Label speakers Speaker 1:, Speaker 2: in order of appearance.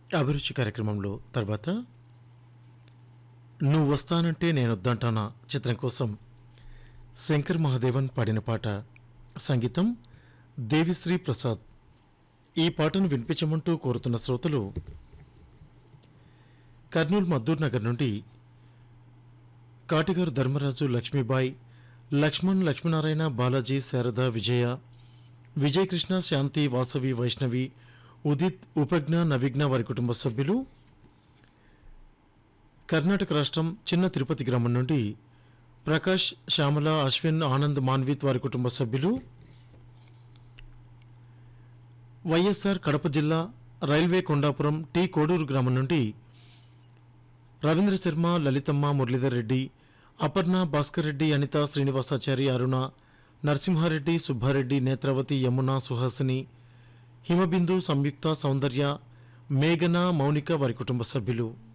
Speaker 1: అభిరుచి కార్యక్రమంలో తర్వాత నువ్వు వస్తానంటే నేను వద్దంటానా చిత్రం కోసం శంకర్ మహాదేవన్ పాడిన పాట సంగీతం దేవిశ్రీ ప్రసాద్ ఈ పాటను వినిపించమంటూ కోరుతున్న శ్రోతలు కర్నూలు మద్దూర్ నగర్ నుండి కాటిగారు ధర్మరాజు లక్ష్మీబాయి లక్ష్మణ్ లక్ష్మీనారాయణ బాలాజీ శారద విజయ విజయకృష్ణ శాంతి వాసవి వైష్ణవి ఉదిత్ ఉపజ్ఞ నవిఘ్న వారి కుటుంబ సభ్యులు కర్ణాటక రాష్ట్రం చిన్న తిరుపతి గ్రామం నుండి ప్రకాష్ శ్యామల అశ్విన్ ఆనంద్ మాన్విత్ వారి కుటుంబ సభ్యులు వైఎస్ఆర్ కడప జిల్లా రైల్వే కొండాపురం టి కోడూరు గ్రామం నుండి రవీంద్ర శర్మ లలితమ్మ మురళీధర్ రెడ్డి అపర్ణ భాస్కర్ రెడ్డి అనిత శ్రీనివాసాచారి అరుణ నరసింహారెడ్డి సుబ్బారెడ్డి నేత్రావతి యమున సుహాసిని హిమబిందు సంయుక్త సౌందర్య మేఘన మౌనిక వారి కుటుంబ సభ్యులు